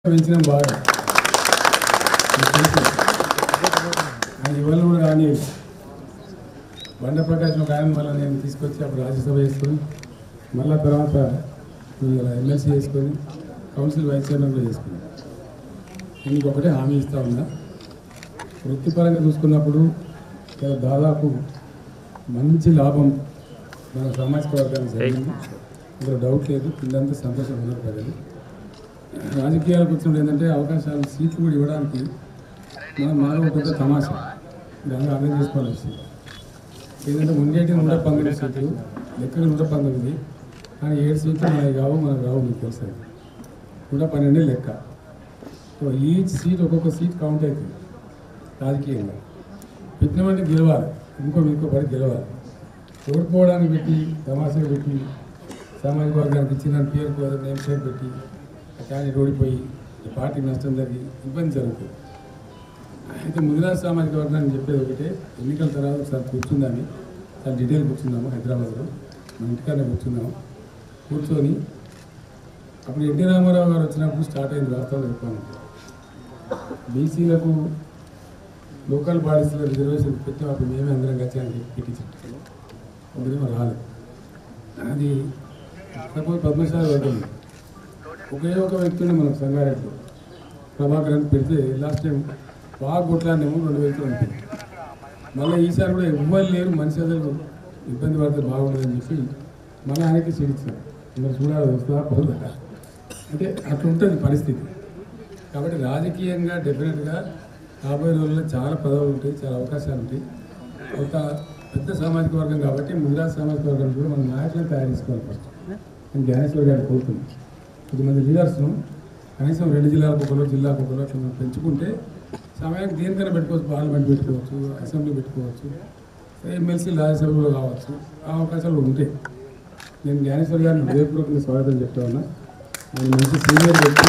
పెంచినాం బాగా మీకు తెలుసు. ఆయన ఇవాళ కూడా రాని బండ ప్రకాశం ఒక ఆయన మళ్ళీ నేను తీసుకొచ్చి అప్పుడు రాజ్యసభ చేసుకొని మళ్ళా తర్వాత ఎమ్మెల్సీ చేసుకొని కౌన్సిల్ వైస్ చైర్మన్ కూడా చేసుకున్నాను దీనికి ఒకటే హామీ ఇస్తా ఉన్నా వృత్తిపరంగా చూసుకున్నప్పుడు ఇక్కడ దాదాపు మంచి లాభం మన సామాజిక వర్గానికి జరిగింది ఇందులో డౌట్ లేదు పిల్లలంతా సంతోషంగా ఉన్నారు ప్రజలు రాజకీయాలకు వచ్చినప్పుడు ఏంటంటే అవకాశాలు సీట్లు కూడా ఇవ్వడానికి మనం మాలో ఒక పెద్ద తమాషా దాన్ని అర్థం చేసుకోవాలి విషయం ఏంటంటే ఉండేటి నూట పంతొమ్మిది సీట్లు లెక్కలు నూట పంతొమ్మిది కానీ ఏడు సీట్లు మనకి కావు మనకు రావు మీకు తెలుసు అది. నూట పన్నెండే లెక్క సో ఈచ్ సీట్ ఒక్కొక్క సీట్ కౌంట్ అవుతుంది రాజకీయంగా పెట్టినమంటే గెలవాలి ఇంకో ఇంకో పడి గెలవాలి ఓడిపోవడానికి పెట్టి తమాషాలు పెట్టి సామాజిక వర్గానికి ఇచ్చిన పేరు నేమ్ ప్లేట్ పెట్టి కానీ ఓడిపోయి ఈ పార్టీకి నష్టం జరిగి ఇబ్బంది జరుగుతుంది అయితే ముదిరాజ్ సామాజిక వర్గానికి చెప్పేది ఒకటే ఎన్నికల తర్వాత ఒకసారి కూర్చుందామని చాలా డీటెయిల్ కూర్చుందాము హైదరాబాద్లో మన ఇంటికాడనే కూర్చుందాము కూర్చొని అప్పుడు ఎన్టీ రామారావు గారు వచ్చినప్పుడు స్టార్ట్ అయింది వాస్తవం చెప్పాను బీసీలకు లోకల్ బాడీస్లో రిజర్వేషన్ పెట్టాం అప్పుడు మేమే అందరం కలిసి అని పెట్టించాం అప్పుడేమో రాలేదు అది సపోజ్ పద్మశాలి వర్గం ఒకే ఒక వ్యక్తిని మనకు సంగారెడ్డి ప్రభాకర్ అని పెడితే లాస్ట్ టైం బాగా కొట్లాడినేమో రెండు వ్యక్తులు అనిపింది మళ్ళీ ఈసారి కూడా ఎవ్వరు లేరు మనిషి అసలు ఇబ్బంది పడితే బాగుండదని చెప్పి మళ్ళీ ఆయనకి సీడిచ్చారు మరి చూడాలి వస్తుందా పోతుందా అంటే అట్లా ఉంటుంది పరిస్థితి కాబట్టి రాజకీయంగా డెఫినెట్గా రాబోయే రోజుల్లో చాలా పదవులు ఉంటాయి చాలా అవకాశాలు ఉంటాయి ఒక పెద్ద సామాజిక వర్గం కాబట్టి ముదిరా సామాజిక వర్గం కూడా మనం నాయకులను తయారు చేసుకోవాలి ఫస్ట్ నేను జ్ఞానేశ్వర్ గారికి కోరుతుంది కొద్దిమంది లీడర్స్ను కనీసం రెండు జిల్లాలకు ఒకరు జిల్లాకు ఒకరు అట్లా మనం పెంచుకుంటే సమయానికి దేనికైనా పెట్టుకోవచ్చు పార్లమెంట్ పెట్టుకోవచ్చు అసెంబ్లీ పెట్టుకోవచ్చు ఎమ్మెల్సీ రాజ్యసభలో కావచ్చు ఆ అవకాశాలు ఉంటాయి నేను జ్ఞానేశ్వర్ గారిని హృదయపూర్వకంగా స్వాగతం చెప్తా ఉన్నా ఆయన మంచి సీనియర్ వ్యక్తి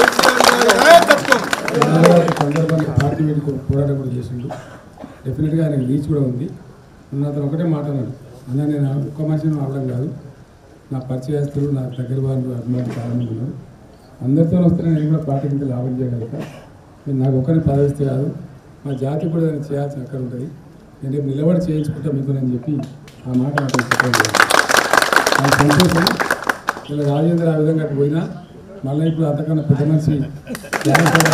సందర్భంగా పార్టీ పెట్టి పోరాటం కూడా చేసిండు డెఫినెట్గా ఆయనకు రీచ్ కూడా ఉంది నేను అతను ఒకటే మాట అన్నాడు అన్న నేను ఒక్క మనిషిని అవడం కాదు నా పరిచయస్తులు నా దగ్గర వాళ్ళు అభిమానులు చాలా మంది ఉన్నారు అందరితో వస్తే నేను కూడా పార్టీ కింద లాభం చేయగలుగుతా నేను నాకు ఒకరిని పదవిస్తే కాదు మా జాతి కూడా దాన్ని చేయాల్సిన అక్కడ ఉంటుంది నేను రేపు నిలబడి చేయించుకుంటా మీకు అని చెప్పి ఆ మాట నాకు చెప్పడం జరిగింది. నాకు సంతోషం ఇలా రాజేంద్ర ఆ విధంగా అటు పోయినా మళ్ళీ ఇప్పుడు అంతకన్నా పెద్ద మనిషి జ్ఞానేశ్వర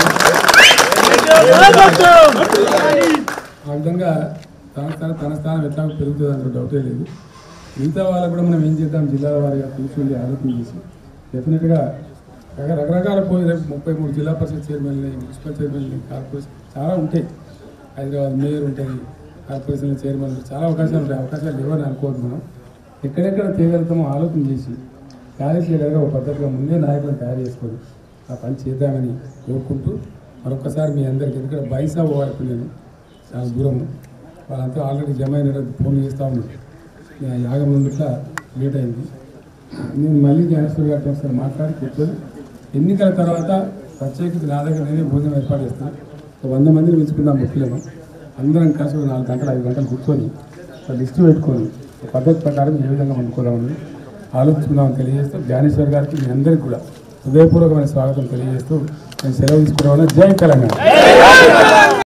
ఆ విధంగా తన స్థానం తన స్థానం ఎట్లా పెరుగుతుంది అందులో డౌటే లేదు మిగతా వాళ్ళకు కూడా మనం ఏం చేద్దాం జిల్లాల వారిగా కూర్చొని ఆలోచన చేసి డెఫినెట్గా రక- రకరకాల పోయి రేపు ముప్పై మూడు జిల్లా పరిషత్ చైర్మన్లు మున్సిపల్ చైర్మన్లు కార్పొరేషన్ చాలా ఉంటాయి హైదరాబాద్ మేయర్ ఉంటుంది కార్పొరేషన్ చైర్మన్లు చాలా అవకాశాలు ఉంటాయి అవకాశాలు లేవని అనుకోవద్దు మనం ఎక్కడెక్కడ చేయగలుగుతామో ఆలోచన చేసి కార్యశీలంగా ఒక పద్ధతిగా ముందే నాయకులను తయారు చేసుకొని ఆ పని చేద్దామని కోరుకుంటూ మరొకసారి మీ అందరికీ ఎందుకంటే బైసా పోవాలి నేను చాలా దూరం వాళ్ళంతా ఆల్రెడీ జమ అయిన ఫోన్ చేస్తూ ఉన్నారు నేను ఆ యాగం నుండిట్లా లేట్ అయింది నేను మళ్ళీ జ్ఞానేశ్వర్ గారితో ఒకసారి మాట్లాడి కూర్చొని ఎన్నికల తర్వాత ప్రత్యేకించి నా దగ్గర నేనే భోజనం ఏర్పాటు చేస్తాను ఒక వంద మందిని పిలుచుకుందాం ముఖ్యమేమో అందరం కలిసి ఒక నాలుగు గంటలు ఐదు గంటలు కూర్చొని ఒక లిస్టు పెట్టుకొని ఒక పద్ధతి ప్రకారం ఏ విధంగా అనుకోవాలని ఆలోచించుకుందామని తెలియజేస్తూ జ్ఞానేశ్వర్ గారికి మీ అందరికీ కూడా హృదయపూర్వకమైన స్వాగతం తెలియజేస్తూ నేను సెలవు తీసుకురావాలని జై తెలంగాణ